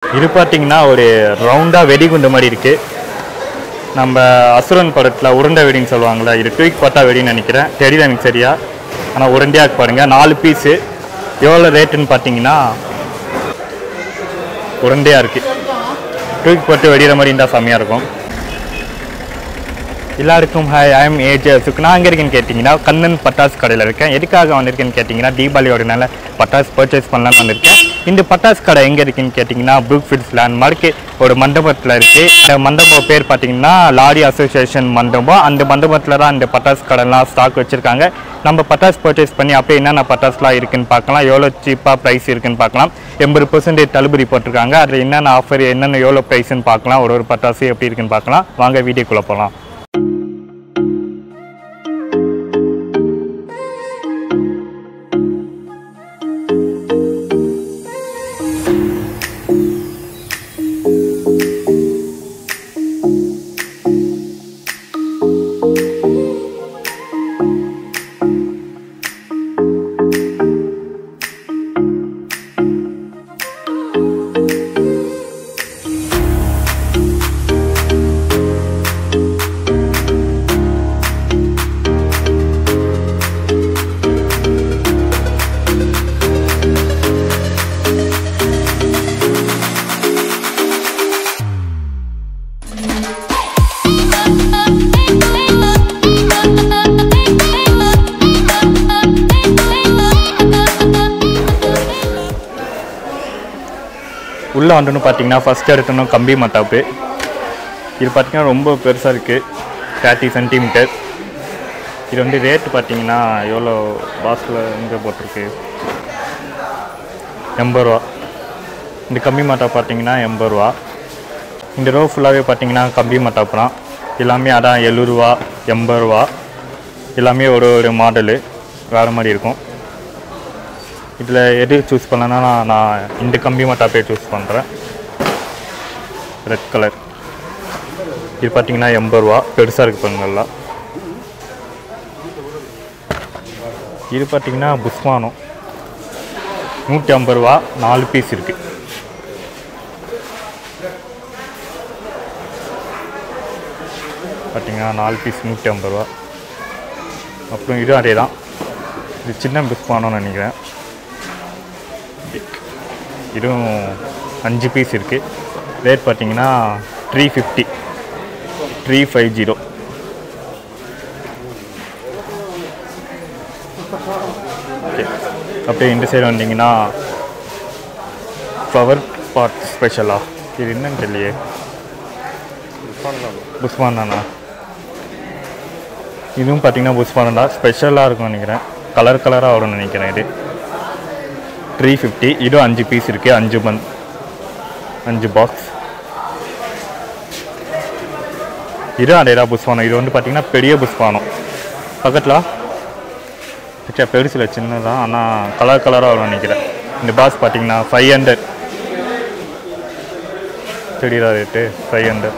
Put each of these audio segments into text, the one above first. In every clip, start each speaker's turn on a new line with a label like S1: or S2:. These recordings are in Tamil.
S1: இது பார்த்தீங்கன்னா ஒரு ரவுண்டாக வெடிகுண்டு மாதிரி இருக்குது நம்ம அசுரன் படத்தில் உருண்டை வெடின்னு சொல்லுவாங்கள்ல இது தூக்கி பார்த்தா வெடின்னு நினைக்கிறேன் தெரியல எனக்கு சரியா ஆனால் உருண்டையாக இருக்கு பாருங்க நாலு பீஸு எவ்வளோ ரேட்டுன்னு பார்த்தீங்கன்னா உருண்டையாக இருக்குது தூக்கி போட்டு வெடிகிற மாதிரி இருந்தால் செம்மையாக இருக்கும் எல்லாருக்கும் ஹாய் ஐஎம் ஏஜ் சுக் நான் எங்கே இருக்கேன்னு கேட்டிங்கன்னா கண்ணன் பட்டாசு கடையில் இருக்கேன் எதுக்காக வந்திருக்கேன்னு கேட்டிங்கன்னா தீபாவளியோடனால பட்டாசு பர்ச்சேஸ் பண்ணலாம்னு வந்திருக்கேன் இந்த பட்டாசு கடை எங்கே இருக்குன்னு கேட்டிங்கன்னா ப்ரூக் ஃபீல்ட்ஸ் லேண்ட் மார்க்கெட் ஒரு மண்டபத்தில் இருக்குது அந்த மண்டபம் பேர் பார்த்தீங்கன்னா லாரி அசோசியேஷன் மண்டபம் அந்த மண்டபத்தில் தான் இந்த பட்டாசு கடைலாம் ஸ்டாக் வச்சுருக்காங்க நம்ம பட்டாசு பர்ச்சேஸ் பண்ணி அப்படியே என்னென்ன பட்டாசுலாம் இருக்குன்னு பார்க்கலாம் எவ்வளோ சீப்பாக ப்ரைஸ் இருக்குன்னு பார்க்கலாம் எண்பது பர்சன்டேஜ் தள்ளுபடி போட்டிருக்காங்க அதில் என்னென்ன ஆஃபர் என்னென்ன எவ்வளோ ப்ரைஸ்ன்னு பார்க்கலாம் ஒரு ஒரு பட்டாசு எப்படி இருக்குன்னு பார்க்கலாம் வாங்க வீடியோக்குள்ளே போகலாம் உள்ளே வந்துன்னு பார்த்தீங்கன்னா ஃபஸ்ட் எடுத்தணும் கம்பி மத்தாப்பு இது பார்த்தீங்கன்னா ரொம்ப பெருசாக இருக்குது தேர்ட்டி சென்டிமீட்டர் இது வந்து ரேட்டு பார்த்தீங்கன்னா எவ்வளோ பாக்ஸில் இங்கே போட்டிருக்கு எண்பது ரூபா இந்த கம்பி மத்தாப்பு பார்த்தீங்கன்னா எண்பது ரூபா இந்த ரோ ஃபுல்லாகவே பார்த்தீங்கன்னா கம்பி மத்தாப்பு தான் எல்லாமே அதான் எழுபது ரூபா எண்பது ரூபா எல்லாமே ஒரு ஒரு மாடலு வேறு மாதிரி இருக்கும் இதில் எது சூஸ் பண்ணனா நான் நான் இந்த கம்பி மட்டாப்பே சூஸ் பண்ணுறேன் ரெட் கலர் இது பார்த்தீங்கன்னா எண்பது ரூபா பெருசாக இருக்குது பாருங்கள்லாம் இது பார்த்தீங்கன்னா புஷ்மானம் நூற்றி ஐம்பது ரூபா நாலு பீஸ் இருக்குது பார்த்தீங்கன்னா நாலு பீஸ் நூற்றி ஐம்பது ரூபா அப்புறம் இதுவும் அதே தான் இது சின்ன புஷ்மானம்னு நினைக்கிறேன் இதுவும் அஞ்சு பீஸ் இருக்குது ரேட் பார்த்தீங்கன்னா three fifty three five zero okay அப்படியே இந்த சைடு வந்தீங்கன்னா ஃப்ளவர் பாட் ஸ்பெஷலா இது என்னன்னு தெரியலையே புஷ்பான் தானா இதுவும் பார்த்தீங்கன்னா புஷ்பான் தான் ஸ்பெஷலாக இருக்கும்னு நினைக்கிறேன் கலர் கலராக வரும்னு நினைக்கிறேன் இது த்ரீ ஃபிஃப்டி இதுவும் அஞ்சு பீஸ் இருக்குது அஞ்சு பந்த் அஞ்சு பாக்ஸ் இது அதேதா புஷ்பானம் இது வந்து பார்த்தீங்கன்னா பெரிய புஷ்பானம் பக்கத்தில் ஆக்சுவலாக பெருசில் சின்னதான் ஆனால் கலர் கலராக வரும் நினைக்கிறேன் இந்த பாக்ஸ் பார்த்தீங்கன்னா ஃபைவ் ஹண்ட்ரட் தெரியுதா ரேட்டு ஃபைவ் ஹண்ட்ரட்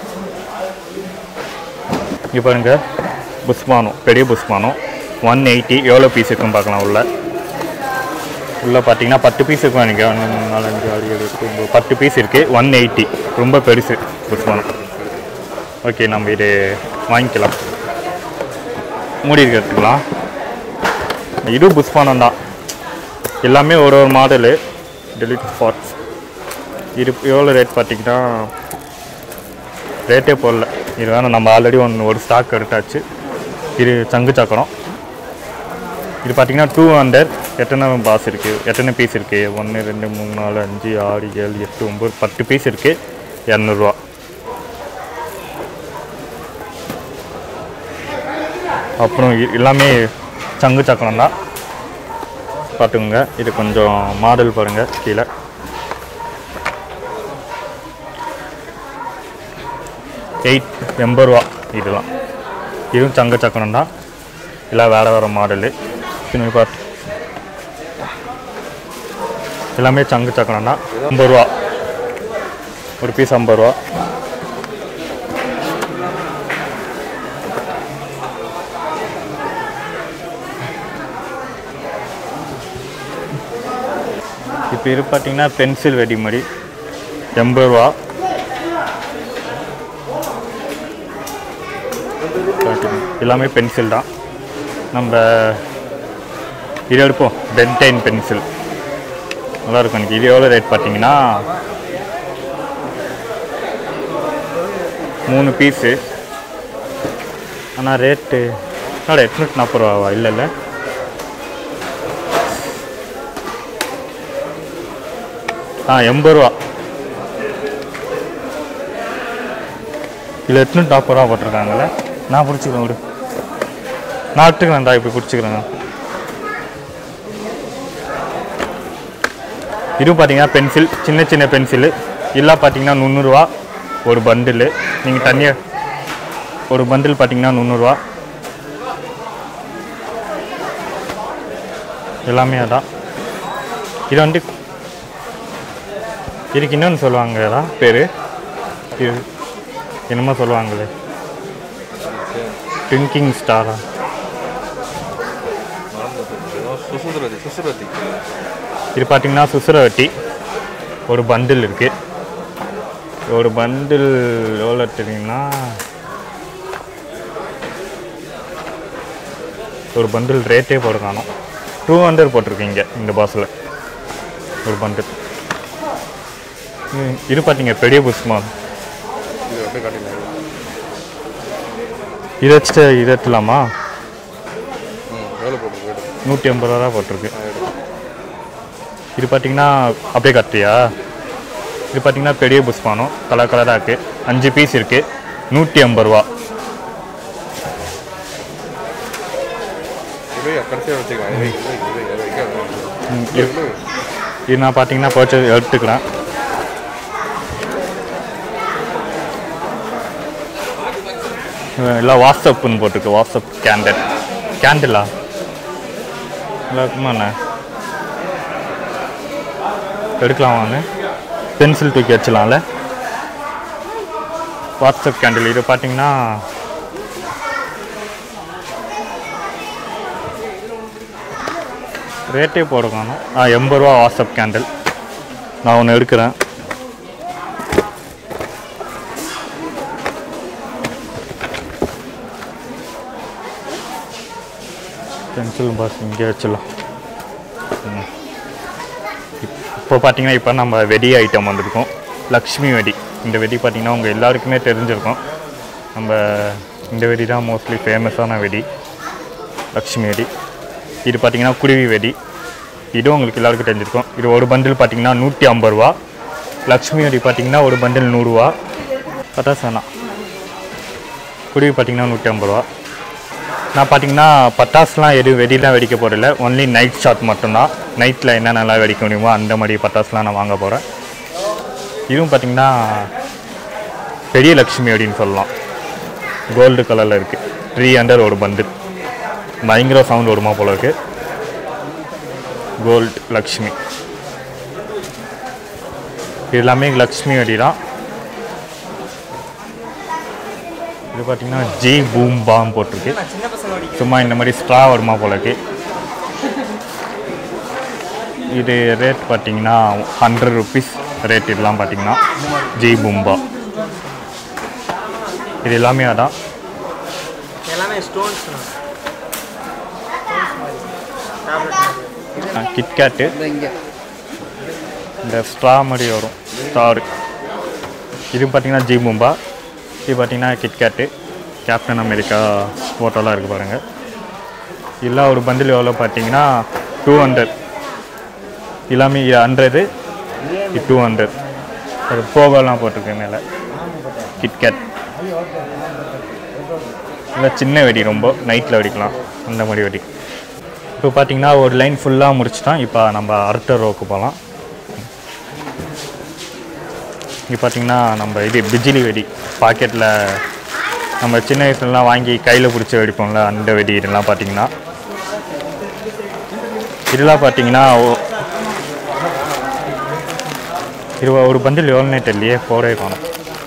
S1: இங்கே பாருங்கள் புஷ்பானம் பெரிய புஷ்பானம் ஒன் எயிட்டி எவ்வளோ பீஸ் இருக்குன்னு பார்க்கலாம் உள்ள உள்ளே பார்த்தீங்கன்னா பத்து பீஸ் இருக்கும் எனக்கு ஒன்று மூணு நாலு அஞ்சு ஆறு ஏழு எட்டு ஒம்பது பத்து பீஸ் இருக்குது ஒன் எயிட்டி ரொம்ப பெருசு புஷ்பானம் ஓகே நம்ம இது வாங்கிக்கலாம் மூடி இருக்க எடுத்துக்கலாம் இது புஷ்பானம் தான் எல்லாமே ஒரு ஒரு மாடலு டெலிட் ஸ்பாட்ஸ் இது எவ்வளோ ரேட் பார்த்தீங்கன்னா ரேட்டே போடல இது வேணாம் நம்ம ஆல்ரெடி ஒன்று ஒரு ஸ்டாக் எடுத்தாச்சு இது சங்கு சக்கரம் இது பார்த்தீங்கன்னா டூ ஹண்ட்ரட் எத்தனை பாஸ் இருக்குது எத்தனை பீஸ் இருக்குது ஒன்று ரெண்டு மூணு நாலு அஞ்சு ஆறு ஏழு எட்டு ஒம்பது பத்து பீஸ் இருக்குது இரநூறுவா அப்புறம் இ- எல்லாமே சங்கு சக்கரம் தான் பார்த்துக்குங்க இது கொஞ்சம் மாடல் பாருங்கள் கீழே எயிட் எண்பது ரூபா இதெல்லாம் இதுவும் சங்க சக்கரம் தான் எல்லாம் வேறு வேறு மாடலு பின்னாடி பார்த்து எல்லாமே சங்கு சக்கரம் தான் ஐம்பது ரூபா ஒரு பீஸ் ஐம்பது ரூபா இப்போ இது பார்த்தீங்கன்னா பென்சில் வெடி மாதிரி எண்பது ரூபா எல்லாமே பென்சில் தான் நம்ம இது எடுப்போம் பென்டைன் பென்சில் நல்லா இருக்கும் எனக்கு இது எவ்வளோ ரேட் பார்த்தீங்கன்னா மூணு பீஸு ஆனால் ரேட்டு என்னடா எட்நூற்றி நாற்பது ரூபாவா இல்லை இல்லை ஆ எண்பது ரூபா இதில் எட்நூற்றி நாற்பது ரூபா போட்டிருக்காங்கல்ல நான் பிடிச்சிக்கிறேன் விடு நான் எடுத்துக்கிறேன் தான் இப்படி பிடிச்சிக்கிறேன் இது பார்த்தீங்கன்னா பென்சில் சின்ன சின்ன பென்சிலு எல்லாம் பார்த்தீங்கன்னா முந்நூறுரூவா ஒரு பண்டிலு நீங்கள் தனியாக ஒரு பண்டில் பார்த்தீங்கன்னா முந்நூறுரூவா எல்லாமே அதான் இது வந்து இதுக்கு இன்னொன்று சொல்லுவாங்கடா பேர் இது என்னமோ சொல்லுவாங்களே ட்ரிங்கிங் ஸ்டாரா
S2: சுசுதுரதி சுசுரதி
S1: இது பார்த்தீங்கன்னா சுசுரவட்டி ஒரு பண்டில் இருக்குது ஒரு பண்டில் எவ்வளோ தெரியும்னா ஒரு பண்டில் ரேட்டே போட காணும் டூ ஹண்ட்ரட் போட்டிருக்கீங்க இந்த பாஸில் ஒரு பண்டில் ம், இது பார்த்தீங்க பெரிய புஷ்மான்
S2: இது அப்படியே காட்டினாங்க
S1: இதை வச்சுட்டு இதை எடுத்துலாமா
S2: ம் எவ்வளோ போட்டு போய்ட்டு
S1: நூற்றி ஐம்பது ரூபா தான் போட்டிருக்கு
S2: ஆ எடு
S1: இது பார்த்தீங்கன்னா அப்படியே கட்டியா இது பார்த்தீங்கன்னா பெரிய புஷ்பானம் கலர் கலராக இருக்குது அஞ்சு பீஸ் இருக்குது நூற்றி ஐம்பது ரூபா
S2: இவை கடைசியாக வச்சுக்கலாம் இவை இவை இவை இவை வைக்காத
S1: ம், இது இது நான் பார்த்தீங்கன்னா பர்ச்சேஸ் எடுத்துக்கிறேன் இவன் எல்லாம் வாட்ஸ்அப்புன்னு போட்டிருக்கு வாட்ஸ்அப் கேண்டில் கேண்டிலா எல்லாருக்குமா எடுக்கலாமாண்ணே பென்சில் தூக்கி வச்சலாம்ல வாட்ஸ்அப் கேண்டில் இது பார்த்தீங்கன்னா ரேட்டே போட காணும் ஆ எண்பது ரூபா வாட்ஸ்அப் கேண்டில் நான் ஒன்று எடுக்கிறேன் பென்சில் பாஸ் இங்கே வச்சிடலாம் ம். இப்போ பார்த்தீங்கன்னா இப்போ நம்ம வெடி ஐட்டம் வந்திருக்கோம் லக்ஷ்மி வெடி இந்த வெடி பார்த்தீங்கன்னா உங்கள் எல்லாருக்குமே தெரிஞ்சிருக்கும் நம்ம இந்த வெடி தான் மோஸ்ட்லி ஃபேமஸான வெடி லக்ஷ்மி வெடி இது பார்த்தீங்கன்னா குருவி வெடி இதுவும் உங்களுக்கு எல்லாருக்கும் தெரிஞ்சிருக்கும் இது ஒரு பண்டில் பார்த்தீங்கன்னா நூற்றி ஐம்பது ரூபா லக்ஷ்மி வெடி பார்த்தீங்கன்னா ஒரு பண்டில் நூறுரூவா பட்டாசு வேணாம் குருவி பார்த்தீங்கன்னா நூற்றி ஐம்பது ரூபா நான் பார்த்தீங்கன்னா பட்டாசுலாம் எதுவும் வெடிலாம் வெடிக்க போகிறதில்ல ஒன்லி நைட் ஷாட் மட்டும்தான் நைட்டில் என்னென்னலாம் வெடிக்க முடியுமோ அந்த மாதிரி பட்டாசுலாம் நான் வாங்க போகிறேன் இதுவும் பார்த்தீங்கன்னா பெரிய லக்ஷ்மி வெடின்னு சொல்லலாம் கோல்டு கலரில் இருக்குது த்ரீ ஹண்ட்ரட் ஒரு பண்டில் பயங்கர சவுண்ட் வருமா போல இருக்கு கோல்ட் லக்ஷ்மி இது எல்லாமே லக்ஷ்மி வெடி தான் இது பார்த்தீங்கன்னா ஜி பூம் பாம் போட்டிருக்கு சும்மா இந்த மாதிரி ஸ்ட்ரா வருமா போல இருக்கு இது ரேட் பார்த்தீங்கன்னா ஹண்ட்ரட் ருபீஸ் ரேட் இதெல்லாம் பார்த்தீங்கன்னா ஜி பூம்பா இது எல்லாமே அதான்
S3: எல்லாமே ஸ்டோன்ஸ்
S1: கிட்கேட்டு இந்த ஸ்ட்ரா மாதிரி வரும் ஸ்டார் இது பார்த்தீங்கன்னா ஜி பூம்பா இது பார்த்தீங்கன்னா கிட்கேட்டு கேப்டன் அமெரிக்கா ஃபோட்டோலாம் இருக்குது பாருங்கள் எல்லாம் ஒரு பண்டில் எவ்வளோ பார்த்தீங்கன்னா டூ ஹண்ட்ரட் எல்லாமே ஹண்ட்ரடு இது டூ ஹண்ட்ரட் அது போகோலாம் போட்டிருக்கு மேலே கிட்கேட் இல்லை சின்ன வெடி ரொம்ப நைட்டில் வெடிக்கலாம் அந்த மாதிரி வெடி இப்போ பார்த்தீங்கன்னா ஒரு லைன் ஃபுல்லாக முடிச்சிட்டோம் இப்போ நம்ம அடுத்த ரோக்கு போகலாம் இங்கே பார்த்தீங்கன்னா நம்ம இது பிஜிலி வெடி பாக்கெட்டில் நம்ம சின்ன வயசுலலாம் வாங்கி கையில் பிடிச்சி வெடிப்போம்ல அந்த வெடி இதெல்லாம் பார்த்தீங்கன்னா இதெல்லாம் பார்த்தீங்கன்னா ஓ- இது ஒரு பண்டில் எவ்வளோனே தெரியலையே போடவே காணும்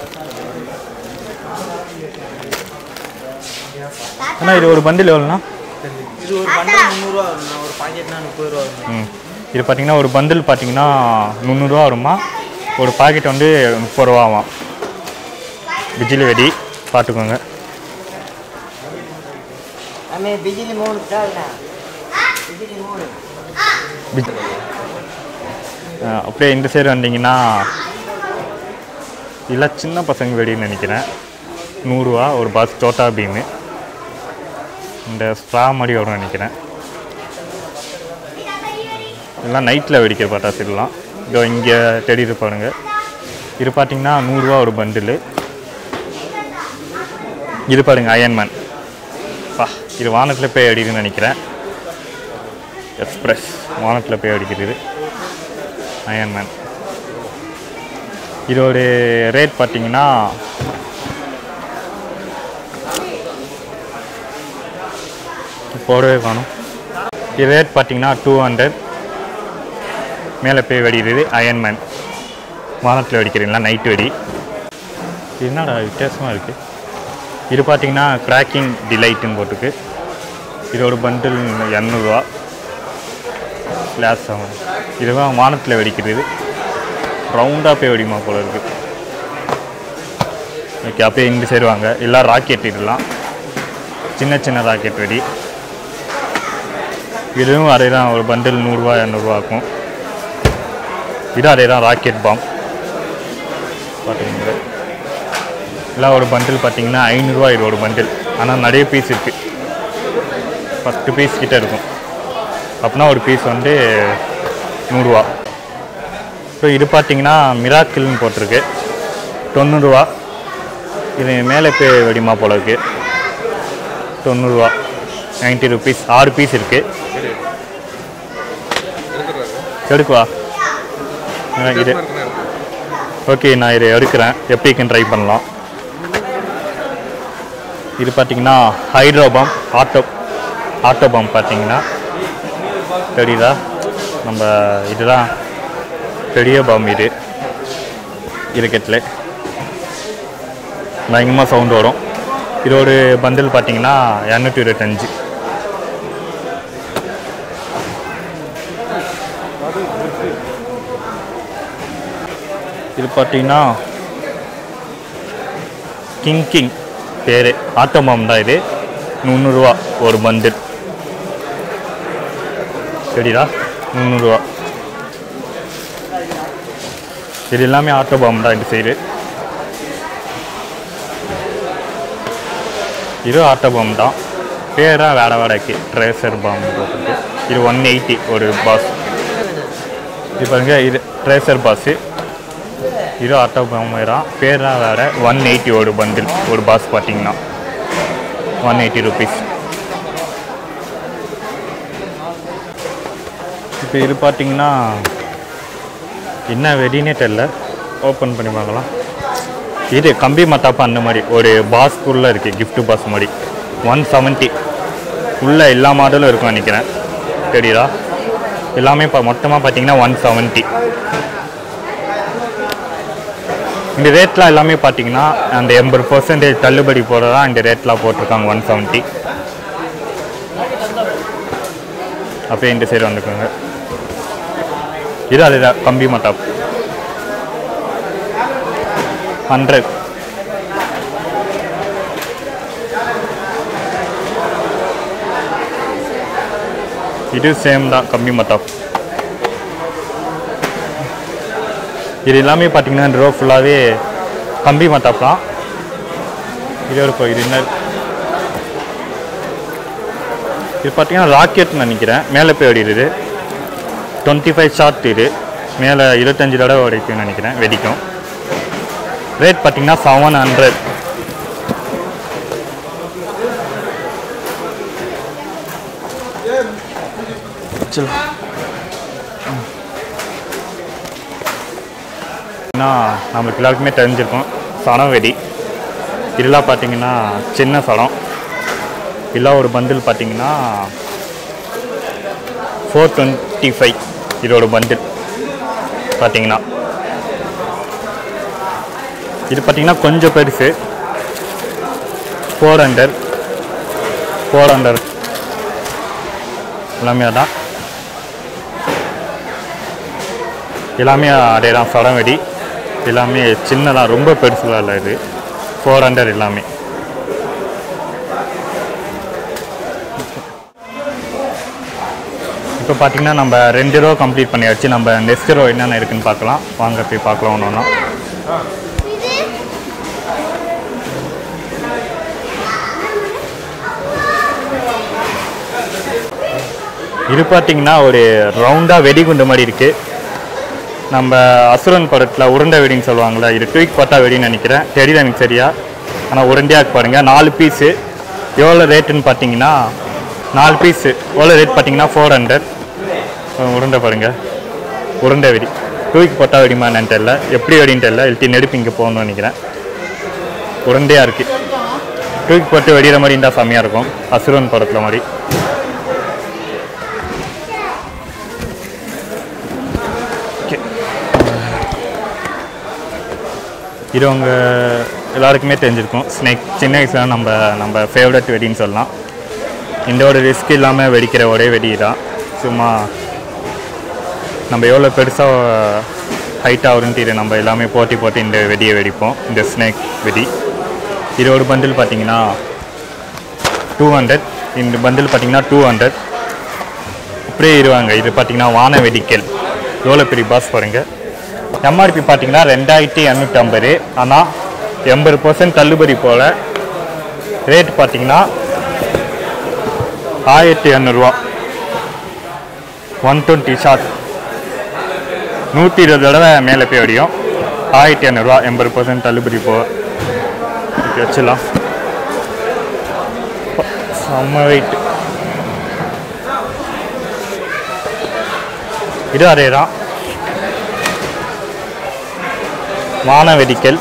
S1: ஆனால் இது ஒரு பண்டில் எவ்வளோண்ணா
S3: இது ஒரு பண்டில் முந்நூறுரூவா வரும்ண்ணா ஒரு பாக்கெட்னா முப்பது ரூபா வரும்
S1: ம் இது பார்த்தீங்கன்னா ஒரு பண்டில் பார்த்தீங்கன்னா முந்நூறுரூவா வருமா ஒரு பாக்கெட் வந்து முப்பது ரூபாவாம் பிஜிலி வெடி பார்த்துக்கோங்க
S4: हमें बिजली मोड़ डालना बिजली मोड़
S1: பிஜ்- ஆ, அப்படியே இந்த சைடு வந்தீங்கன்னா இல்லை சின்ன பசங்க வெடின்னு நினைக்கிறேன் நூறுரூவா ஒரு பாஸ் சோட்டா பீமு இந்த ஸ்ட்ரா மாதிரி வரும்னு நினைக்கிறேன் இதெல்லாம் நைட்டில் வெடிக்கிற பட்டாசு இதெல்லாம் இதோ இங்கே தேடிட்டு பாருங்க இது பார்த்தீங்கன்னா நூறுரூவா ஒரு பண்டிலு இது பாருங்க அயன்மேன் பா இது வானத்தில் போய் அடிக்குதுன்னு நினைக்கிறேன் எக்ஸ்பிரஸ் வானத்தில் போய் அடிக்கிறது அயன்மேன் இதோட ரேட் பார்த்தீங்கன்னா போடவே காணும் இது ரேட் பார்த்தீங்கன்னா டூ ஹண்ட்ரட் மேலே போய் வெடிக்கிறது அயன்மேன் வானத்தில் வெடிக்கிறீங்களா நைட் வெடி இது என்னடா வித்தியாசமாக இருக்குது இது பார்த்தீங்கன்னா கிராக்கிங் டிலைட்டுன்னு போட்டுருக்கு இதோட பண்டில் இரநூறுவா கிளாஸ் ஆகும் இதுதான் வானத்தில் வெடிக்கிறது ரவுண்டாக போய் வெடிமா போல இருக்கு ஓகே அப்படியே இந்த சைடு வாங்க எல்லாம் ராக்கெட் இதெல்லாம் சின்ன சின்ன ராக்கெட் வெடி இதுவும் அதே தான் ஒரு பண்டில் நூறுரூவா இரநூறுவா இருக்கும் இது அதே தான் ராக்கெட் பாம் பார்த்தீங்க எல்லாம் ஒரு பண்டில் பார்த்தீங்கன்னா ஐநூறுரூவா இது ஒரு பண்டில் ஆனால் நிறைய பீஸ் இருக்குது பத்து பீஸ் கிட்ட இருக்கும் அப்படின்னா ஒரு பீஸ் வந்து நூறுரூவா ஸோ இது பார்த்தீங்கன்னா மிராக்கிள்னு போட்டிருக்கு தொண்ணூறுரூவா இது மேலே போய் வெடிமா போல இருக்கு தொண்ணூறுரூவா நைன்ட்டி ருபீஸ் ஆறு பீஸ் இருக்குது எடுக்குவா ஆ, இது ஓகே நான் இதை எடுக்கிறேன் எப்படி இருக்குன்னு ட்ரை பண்ணலாம் இது பார்த்தீங்கன்னா ஹைட்ரோபாம் ஆட்டோ ஆட்டோ பாம் பார்த்தீங்கன்னா தெரியுதா நம்ம இதுதான் பெரிய பாம் இது இருக்கட்டில் பயங்கரமாக சவுண்டு வரும் இது ஒரு பண்டில் பார்த்தீங்கன்னா இரநூத்தி இருபத்தஞ்சு இது பார்த்தீங்கன்னா கிங் கிங் பேர் ஆட்டோமாம் தான் இது முந்நூறுரூவா ஒரு பண்டில் சரிடா முந்நூறுரூவா இது எல்லாமே ஆட்டோ பாம் தான் இந்த சைடு இது ஆட்டோ பாம் தான் பேராக வேட வேடக்கு ட்ரேசர் பாம் போட்டுருக்கு இது ஒன் எயிட்டி ஒரு பாஸ் இது பாருங்க இது ட்ரேசர் பாஸு இது ஆட்டோ பாம் தான் பேராக வேற ஒன் எயிட்டி ஒரு பண்டில் ஒரு பாஸ் பார்த்தீங்கன்னா ஒன் எயிட்டி ருபீஸ் இப்போ இது பார்த்தீங்கன்னா என்ன வெடினே தெரில ஓப்பன் பண்ணி பார்க்கலாம் இது கம்பி மத்தாப்பா அந்த மாதிரி ஒரு பாஸ்க்குள்ளே இருக்குது gift பாஸ் மாதிரி ஒன் செவன்ட்டி உள்ளே எல்லா மாடலும் இருக்கும் நினைக்கிறேன் தெரியுதா எல்லாமே இப்போ மொத்தமாக பார்த்தீங்கன்னா ஒன் செவன்ட்டி இந்த ரேட்லாம் எல்லாமே பார்த்தீங்கன்னா அந்த எண்பது பர்சன்டேஜ் தள்ளுபடி போடுறதா இந்த ரேட்லாம் போட்டிருக்காங்க ஒன் செவன்ட்டி அப்படியே இந்த சைடு வந்துக்கோங்க இது அதுதான் கம்பி மத்தாப் ஹண்ட்ரட் இது சேம் தான் கம்பி மத்தாப் இது எல்லாமே பார்த்தீங்கன்னா இந்த ரோ ஃபுல்லாகவே கம்பி மத்தாப் தான் இது இருக்கும் இது என்ன இது பார்த்தீங்கன்னா ராக்கெட்னு நினைக்கிறேன் மேலே போய் ஓடிடுது டுவெண்ட்டி ஃபைவ் ஷாட் இது மேலே இருபத்தஞ்சு தடவை வெடிக்கும்னு நினைக்கிறேன் வெடிக்கும் ரேட் பார்த்தீங்கன்னா செவன் ஹண்ட்ரட் நம்மளுக்கு எல்லாருக்குமே தெரிஞ்சிருக்கும் சனம் வெடி இதெல்லாம் பார்த்தீங்கன்னா சின்ன சடம் இதெல்லாம் ஒரு பண்டில் பார்த்தீங்கன்னா ஃபோர் டுவெண்ட்டி ஃபைவ் இதோட பண்டில் பார்த்தீங்கன்னா இது பார்த்தீங்கன்னா கொஞ்சம் பெருசு ஃபோர் ஹண்ட்ரட் ஃபோர் ஹண்ட்ரட் எல்லாமே அதான் எல்லாமே அதே தான் சடம் வெடி எல்லாமே சின்னதாக ரொம்ப பெருசுலாம் இல்லை இது ஃபோர் ஹண்ட்ரட் எல்லாமே இப்போ பார்த்தீங்கன்னா நம்ம ரெண்டு ரோ கம்ப்ளீட் பண்ணியாச்சு நம்ம நெக்ஸ்ட் ரோ என்னென்ன இருக்குன்னு பார்க்கலாம் வாங்க போய் பார்க்கலாம் ஒன்று ஒன்றா இது பார்த்தீங்கன்னா ஒரு ரவுண்டாக வெடிகுண்டு மாதிரி இருக்குது நம்ம அசுரன் படத்தில் உருண்டை வெடின்னு சொல்லுவாங்கள்ல இது ட்வீக் பட்டா வெடின்னு நினைக்கிறேன் தெரியல எனக்கு சரியா ஆனால் உருண்டையாக பாருங்க நாலு பீஸு எவ்வளோ ரேட்டுன்னு பார்த்தீங்கன்னா நாலு பீஸு எவ்வளோ ரேட் பார்த்தீங்கன்னா ஃபோர் ஹண்ட்ரட் உருண்டை பாருங்க உருண்டை வெடி ட்வீக் பட்டா வெடிமா என்னன்னு தெரியல எப்படி வெடின்னு தெரியல இல்லாட்டி நெருப்பு இங்கே போகணும்னு நினைக்கிறேன் உருண்டையாக இருக்குது ட்வீக் போட்டு வெடிகிற மாதிரி இருந்தால் செம்மையாக இருக்கும் அசுரன் படத்தில் மாதிரி ஓகே இது உங்க எல்லாருக்குமே தெரிஞ்சிருக்கும் ஸ்னேக் சின்ன வயசுல நம்ம நம்ம ஃபேவரட் வெடின்னு சொல்லலாம் இதோட ரிஸ்க் இல்லாமல் வெடிக்கிற ஒரே வெடி தான் சும்மா நம்ம எவ்வளோ பெருசாக ஹைட்டாக வரும்னு இது நம்ம எல்லாமே போட்டி போட்டு இந்த வெடியை வெடிப்போம் இந்த ஸ்னேக் வெடி இது ஒரு பண்டில் பார்த்தீங்கன்னா டூ ஹண்ட்ரட் இந்த பண்டில் பார்த்தீங்கன்னா டூ ஹண்ட்ரட் அப்படியே இருவாங்க இது பார்த்தீங்கன்னா வான வெடிக்கல் எவ்வளோ பெரிய பாஸ் பாருங்க எம்ஆர்பி பார்த்தீங்கன்னா ரெண்டாயிரத்தி இரநூத்தி ஐம்பது ஆனால் எண்பது பர்சன்ட் தள்ளுபடி போல் ரேட் பார்த்தீங்கன்னா ஆயிரத்தி இரநூறுவா ஒன் டுவெண்ட்டி ஷார்ட் நூற்றி இருபது தடவை மேலே போய் வடியும் ஆயிரத்தி இரநூறுவா எண்பது பர்சன்ட் தள்ளுபடி போ ஓகே வச்சிடலாம் செம்ம வெயிட் இது அதே தான் வான வெடிக்கல்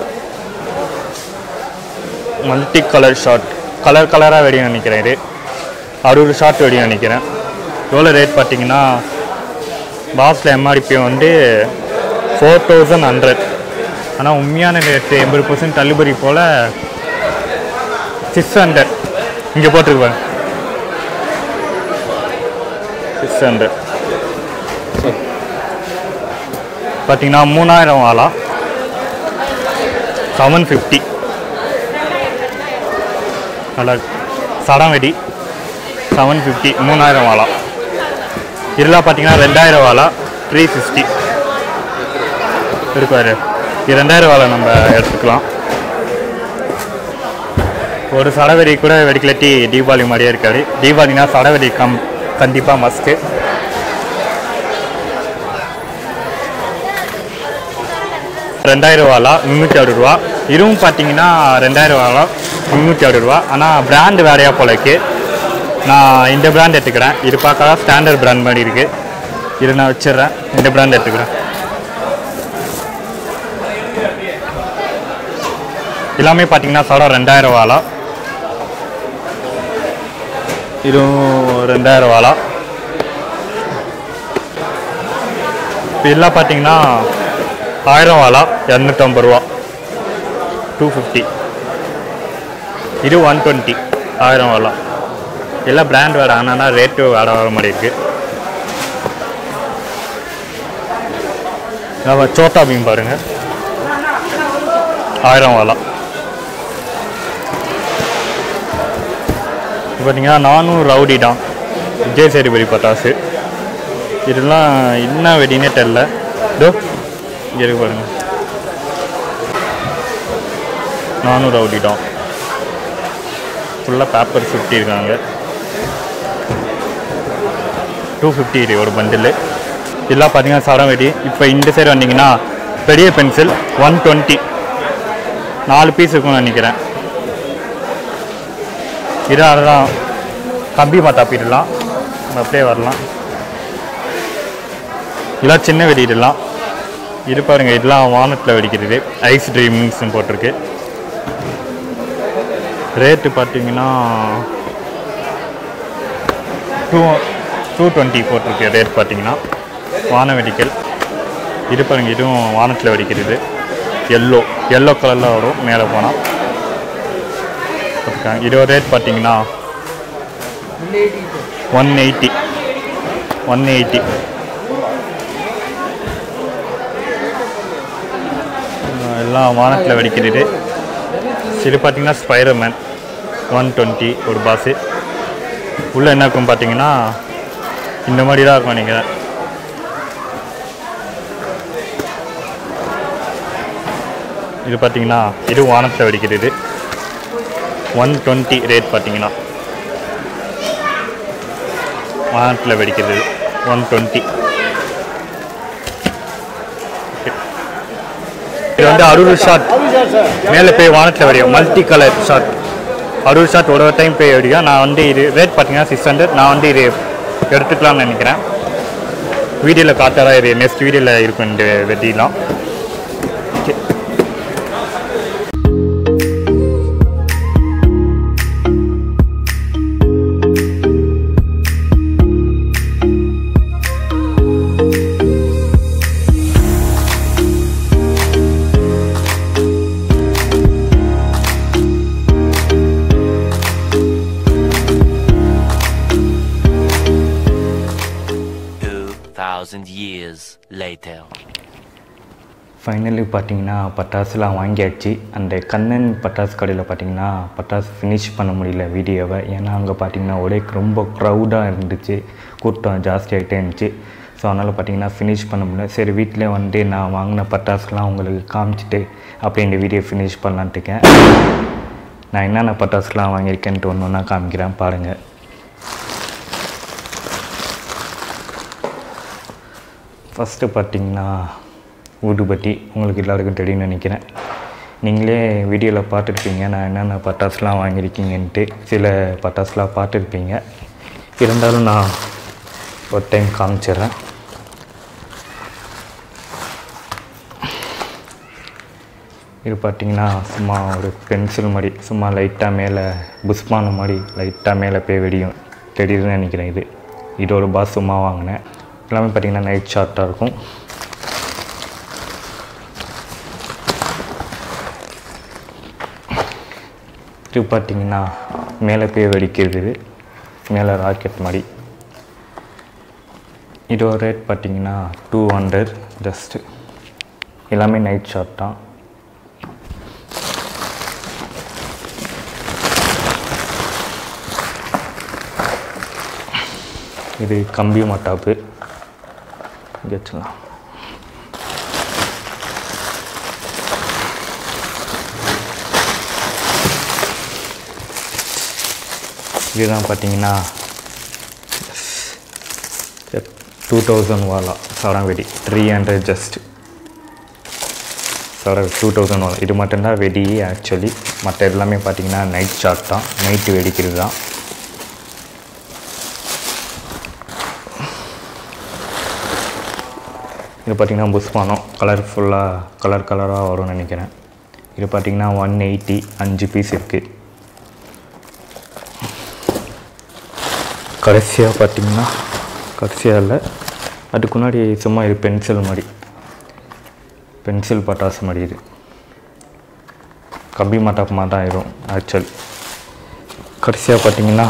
S1: மல்டி கலர் ஷாட் கலர் கலராக வெடியும் நினைக்கிறேன் இது அறுபது ஷாட் வெடியும் நினைக்கிறேன் எவ்வளோ ரேட் பார்த்தீங்கன்னா பாக்ஸில் எம்ஆர்பி வந்து ஃபோர் தௌசண்ட் ஹண்ட்ரட் ஆனால் உண்மையான ரேட்டு எண்பது பர்சன்ட் தள்ளுபடி போல் சிக்ஸ் ஹண்ட்ரட் இங்கே போட்டிருப்பாங்க சிக்ஸ் ஹண்ட்ரட் பார்த்தீங்கன்னா மூணாயிரம் வாலா செவன் ஃபிஃப்டி நல்லா சடம் வெடி செவன் ஃபிஃப்டி மூணாயிரம் வாலா இதெல்லாம் பார்த்தீங்கன்னா ரெண்டாயிரம் வாலா த்ரீ சிக்ஸ்டி இருப்பாரு இது ரெண்டாயிரம் வாழை நம்ம எடுத்துக்கலாம் ஒரு சடவெடி கூட வெடிக்கலட்டி தீபாவளி மாதிரியே இருக்காது தீபாவளினா சடவெடி கம் கண்டிப்பாக மஸ்ட்டு ரெண்டாயிரம் ரூபாலா முந்நூற்றி அறுபது ரூபா இதுவும் பார்த்தீங்கன்னா ரெண்டாயிரம் ரூபாலா முந்நூற்றி அறுபது ரூபா ஆனால் பிராண்டு வேறையா போல இருக்கு நான் இந்த பிராண்ட் எடுத்துக்கிறேன் இது பார்க்க ஸ்டாண்டர்ட் பிராண்ட் மாதிரி இருக்கு இது நான் வச்சிடுறேன் இந்த பிராண்ட் எடுத்துக்கிறேன் எல்லாமே பார்த்தீங்கன்னா சடம் ரெண்டாயிரம் ரூபாலா இதுவும் ரெண்டாயிரம் ரூபாலா இப்போ எல்லாம் பார்த்தீங்கன்னா ஆயிரம் வாலா இரநூத்தம்பது ரூபா டூ ஃபிஃப்டி இது ஒன் டுவெண்ட்டி ஆயிரம் வாலா எல்லாம் பிராண்ட் வேறு ஆனால் ரேட்டு வேறு வர மாதிரி இருக்கு நம்ம சோட்டா பீம் பாருங்க ஆயிரம் வாலா இப்போ பார்த்தீங்கன்னா நானும் ரவுடி தான் விஜய் சேதுபதி பட்டாசு இதெல்லாம் என்ன வெடினே தெரில இதோ இங்கே இருக்கு பாருங்க நானும் ரவுடி தான் ஃபுல்லாக பேப்பர் ஃபிஃப்டி இருக்காங்க டூ ஃபிஃப்டி இது ஒரு பண்டில் இதெல்லாம் பார்த்தீங்கன்னா சடம் வெடி இப்போ இந்த சைடு வந்தீங்கன்னா பெரிய பென்சில் ஒன் டுவெண்ட்டி நாலு பீஸ் இருக்கும்னு நினைக்கிறேன் இது அதெல்லாம் கம்பி மாத்தாப்பிடலாம் நம்ம அப்படியே வரலாம் இதெல்லாம் சின்ன வெடிடலாம் இது பாருங்க இதெல்லாம் வானத்தில் வெடிக்கிறது ஐஸ் ட்ரீமிங்ஸ்னு போட்டிருக்கு ரேட்டு பார்த்தீங்கன்னா டூ டூ டுவெண்ட்டி போட்டிருக்கு ரேட் பார்த்தீங்கன்னா வான வெடிக்கல் இது பாருங்க இதுவும் வானத்தில் வெடிக்கிறது எல்லோ எல்லோ கலரில் வரும் மேலே போனால் போட்டிருக்காங்க இதோட ரேட் பார்த்தீங்கன்னா ஒன் எயிட்டி ஒன் எயிட்டி இதெல்லாம் வானத்தில் வெடிக்கிறது இது பார்த்தீங்கன்னா ஸ்பைடர்மேன் ஒன் டுவெண்ட்டி ஒரு பாஸு உள்ளே என்ன இருக்கும் பார்த்தீங்கன்னா இந்த மாதிரி தான் இருக்கும் நினைக்கிறேன் இது பார்த்தீங்கன்னா இது வானத்தில் வெடிக்கிறது ஒன் டுவெண்ட்டி ரேட் பார்த்தீங்கன்னா வானத்தில் வெடிக்கிறது ஒன் டுவெண்ட்டி இது வந்து அறுபது ஷாட் மேலே போய் வானத்தில் வெடிக்கும் மல்டி கலர் ஷாட் அறுபது ஷாட் ஒரு ஒரு டைம் போய் வெடிக்கும் நான் வந்து இது ரேட் பார்த்தீங்கன்னா சிக்ஸ் ஹண்ட்ரட் நான் வந்து இது எடுத்துக்கலாம்னு நினைக்கிறேன் வீடியோவில் காட்டாரா இது நெக்ஸ்ட் வீடியோவில் இருக்கும் இந்த வெட்டிலாம் okay
S5: Two thousand years later.
S1: Finally பார்த்தீங்கன்னா பட்டாசுலாம் வாங்கியாச்சு அந்த கண்ணன் பட்டாசு கடையில் பார்த்தீங்கன்னா பட்டாசு ஃபினிஷ் பண்ண முடியல வீடியோவை ஏன்னா அங்கே பார்த்தீங்கன்னா ஒரே ரொம்ப க்ரௌடாக இருந்துச்சு கூட்டம் ஜாஸ்தியாகிட்டே இருந்துச்சு ஸோ அதனால் பார்த்தீங்கன்னா ஃபினிஷ் பண்ண முடியல சரி வீட்டிலே வந்து நான் வாங்கின பட்டாசுலாம் உங்களுக்கு காமிச்சிட்டு அப்படியே இந்த வீடியோ ஃபினிஷ் பண்ணலான்ட்டு இருக்கேன் நான் என்னென்ன பட்டாசுலாம் வாங்கியிருக்கேன்ட்டு ஒன்று ஒன்றா காமிக்கிறேன் பாருங்கள் ஃபஸ்ட்டு பார்த்தீங்கன்னா ஊதுபத்தி உங்களுக்கு எல்லாருக்கும் தெரியும்னு நினைக்கிறேன் நீங்களே வீடியோவில் பார்த்துருப்பீங்க நான் என்னென்ன பட்டாசுலாம் வாங்கியிருக்கீங்கன்ட்டு சில பட்டாசுலாம் பார்த்துருப்பீங்க இருந்தாலும் நான் ஒரு டைம் காமிச்சிடுறேன் இது பார்த்தீங்கன்னா சும்மா ஒரு பென்சில் மாதிரி சும்மா லைட்டாக மேலே புஷ்பான மாதிரி லைட்டாக மேலே போய் வெடியும் தெரியுதுன்னு நினைக்கிறேன் இது இது ஒரு பாஸ் சும்மா வாங்கினேன் எல்லாமே பார்த்தீங்கன்னா நைட் ஷார்ட்டாக இருக்கும் இது பார்த்தீங்கன்னா மேலே போய் வெடிக்கிறது இது. மேலே ராக்கெட் மாதிரி இதோட ரேட் பார்த்தீங்கன்னா டூ ஹண்ட்ரட் ஜஸ்ட்டு எல்லாமே நைட் ஷாட் தான் இது கம்பி மட்டாப்பு இங்கே வச்சுக்கலாம் இதுதான் பார்த்தீங்கன்னா டூ தௌசண்ட் வாலா சடம் த்ரீ ஹண்ட்ரட் ஜஸ்ட் சட டூ தௌசண்ட் வாலா இது மட்டும்தான் வெடி ஆக்சுவலி மற்ற எல்லாமே பார்த்தீங்கன்னா நைட் ஷாட் தான் நைட்டு வெடிக்கிறது தான் இது பார்த்திங்கன்னா புஷ்பானம் கலர்ஃபுல்லாக கலர் கலராக வரும்னு நினைக்கிறேன் இது பார்த்திங்கன்னா ஒன் எயிட்டி அஞ்சு பீஸ் இருக்குது கடைசியாக பார்த்தீங்கன்னா கடைசியாக இல்லை அதுக்கு முன்னாடி சும்மா இது பென்சில் மாதிரி பென்சில் பட்டாசு மாதிரி இது கம்பி மட்டாப்பு மாதிரி தான் ஆயிரும் ஆக்சுவலி கடைசியாக பார்த்தீங்கன்னா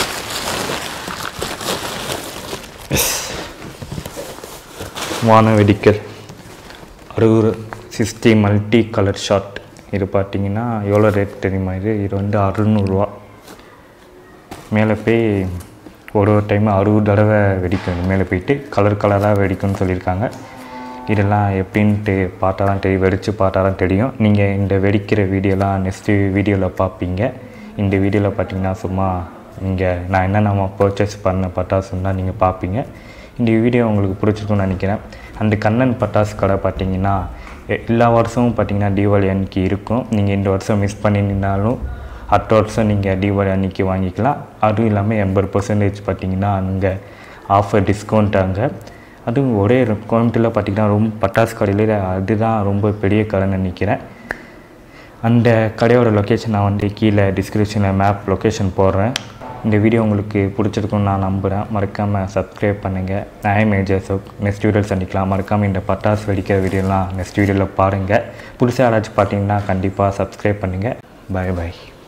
S1: வான வெடிக்கல் அறுபது சிக்ஸ்டி மல்டி கலர் ஷாட் இது பார்த்தீங்கன்னா எவ்வளோ ரேட் தெரியுமா இது இது வந்து அறுநூறுவா மேலே போய் ஒரு ஒரு டைம் அறுபது தடவை வெடிக்கும் இது மேலே போயிட்டு கலர் கலராக வெடிக்கும்னு சொல்லியிருக்காங்க இதெல்லாம் எப்படின்ட்டு பார்த்தா தான் தெரியும் வெடித்து பார்த்தா தான் தெரியும் நீங்கள் இந்த வெடிக்கிற வீடியோலாம் நெக்ஸ்ட்டு வீடியோவில் பார்ப்பீங்க இந்த வீடியோவில் பார்த்தீங்கன்னா சும்மா இங்கே நான் என்னென்ன பர்ச்சேஸ் பண்ண பட்டாசுன்னா நீங்கள் பார்ப்பீங்க இந்த வீடியோ உங்களுக்கு பிடிச்சிருக்கும்னு நினைக்கிறேன் அந்த கண்ணன் பட்டாசு கடை பார்த்தீங்கன்னா எ- எல்லா வருஷமும் பார்த்தீங்கன்னா தீபாவளி அன்னைக்கு இருக்கும் நீங்கள் இந்த வருஷம் மிஸ் பண்ணியிருந்தாலும் அடுத்த வருஷம் நீங்கள் தீபாவளி அன்னைக்கு வாங்கிக்கலாம் அதுவும் இல்லாமல் எண்பது பர்சன்டேஜ் பார்த்தீங்கன்னா அங்கே ஆஃபர் டிஸ்கவுண்ட் அங்கே அதுவும் ஒரே ஒரு கோயம்புத்தூரில் பார்த்தீங்கன்னா ரொம்ப பட்டாசு கடையில் அதுதான் ரொம்ப பெரிய கடைன்னு நினைக்கிறேன் அந்த கடையோட லொக்கேஷன் நான் வந்து கீழே டிஸ்கிரிப்ஷனில் மேப் லொக்கேஷன் போடுறேன் இந்த வீடியோ உங்களுக்கு பிடிச்சிருக்குன்னு நான் நம்புகிறேன் மறக்காமல் சப்ஸ்கிரைப் பண்ணுங்கள் நான் மேஜர் சோக் நெக்ஸ்ட் வீடியோவில் சந்திக்கலாம் மறக்காமல் இந்த பட்டாசு வெடிக்கிற வீடியோலாம் நெக்ஸ்ட் வீடியோவில் பாருங்கள் புதுசாக யாராச்சும் பார்த்தீங்கன்னா கண்டிப்பாக சப்ஸ்கிரைப் பண்ணுங்கள் பை பை